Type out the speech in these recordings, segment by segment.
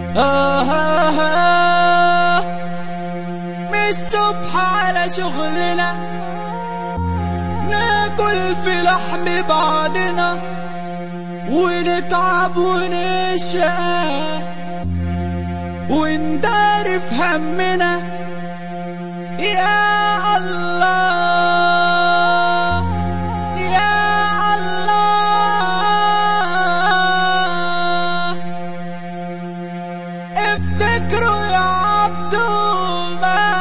آه آه آه من الصبح على شغلنا ناكل في لحم بعضنا ونتعب ونشقى وندار في همنا يا الله يا الله افتكروا يا عبدو ما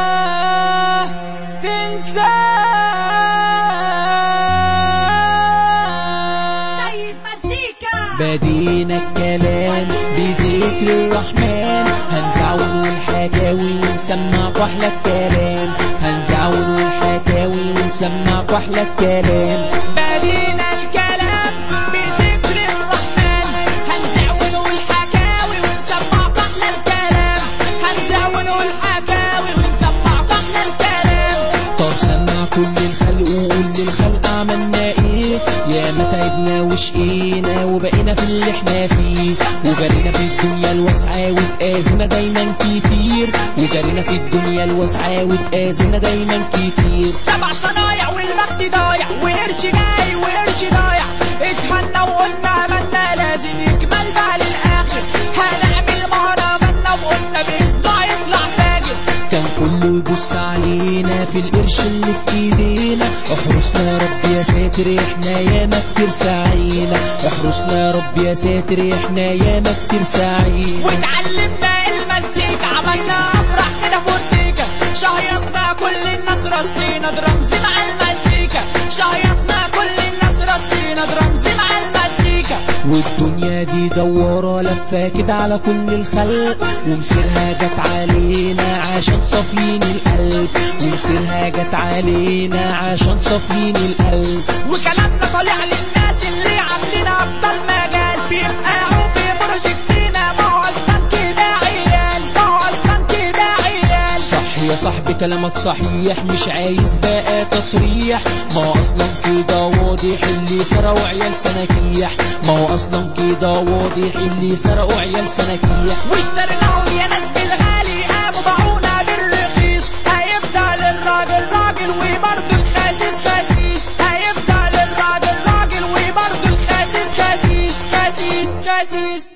تنساه سيد مزيكا بدينا الكلام بذكر الرحمن هنزعون الحكاوي ونسمع احلى الكلام هنزعون الحكاوي ونسمع احلى الكلام بدينا الكلام بذكر الرحمن هنزعون الحكاوي ونسمع احلى الكلام هنزعون الحكاوي ونسمع احلى الكلام طب سمع كل الخلق وقول للخلق عملنا ايه يا ما تعبنا وشقينا وبقينا في اللي احنا فيه وجرينا في الدنيا الواسعة واتآذينا دايما كتير وجرينا في الدنيا الواسعة واتآذينا دايما كتير سبع صنايع والبخت ضايع وقرش جاي وقرش ضايع اتهنا وقلنا عملنا لازم يكمل بقى للآخر هنعمل مهرجاننا وقلنا بإذنه هيطلع فاجر كان كله يبص علينا في القرش اللي في ايدينا احرسنا يا رب يا ساتر احنا ياما كتير سعينا احرسنا يا رب يا ساتر احنا ياما كتير سعينا واتعلمنا المزيكا عملنا افراح كده فورتيكا شهيصنا كل الناس رصينا درمز مع المزيكا شهيصنا كل الناس رصينا درمز مع المزيكا والدنيا دي دوارة لفة كده على كل الخلق ومصيرها جت علينا عشان صافيين القلب ومصيرها جت علينا عشان صافيين القلب وكلامنا طالع للناس اللي عاملين ابطال مجال بيفقعوا في بروجكتنا ما هو اصلا كده عيال ما هو اصلا كده عيال صح يا صاحبي كلامك صحيح مش عايز بقى تصريح ما هو اصلا كده واضح اللي سرقوا عيال سناكيح ما هو اصلا كده واضح اللي سرقوا عيال سناكيح واشتريناهم يا ناس بالغالي قاموا باعونا بالرخيص هيفضل الراجل راجل وبرضه الخاسس خسيس هيفضل الراجل راجل وبرضه الخاسس خسيس خسيس خسيس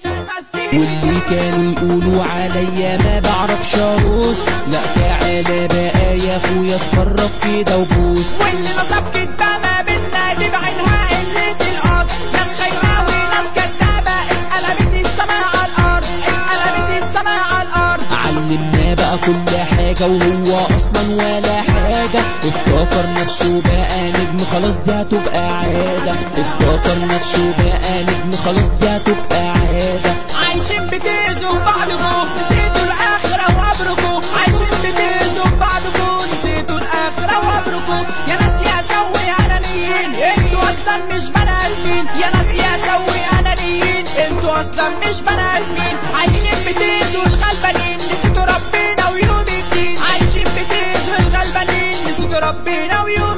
واللي كانوا يقولوا عليا ما بعرفش ارقص لا تعالى بقى يا اخويا اتفرج كده وبوس واللي نصب كده ما بينا دي بعينها قلة القص ناس خايفة وناس كدابة اتقلبت السما على الارض اتقلبت السما على الارض علمناه بقى كل حاجة وهو اصلا ولا حاجة افتكر نفسه بقى نجم خلاص دي هتبقى عادة افتكر نفسه بقى نجم خلاص دي هتبقى عادة عايشين بتأذوا بعضكم نسيتوا الآخرة وعبركم عايشين بتأذوا بعضكم نسيتوا الآخرة وعبركم يا ناس يا سوي أنانيين انتوا أصلا مش بني آدمين يا ناس يا سوي أنانيين انتوا أصلا مش بني آدمين عايشين بتأذوا الغلبانين نسيتوا ربنا ويوم الدين عايشين بتأذوا الغلبانين نسيتوا ربنا ويوم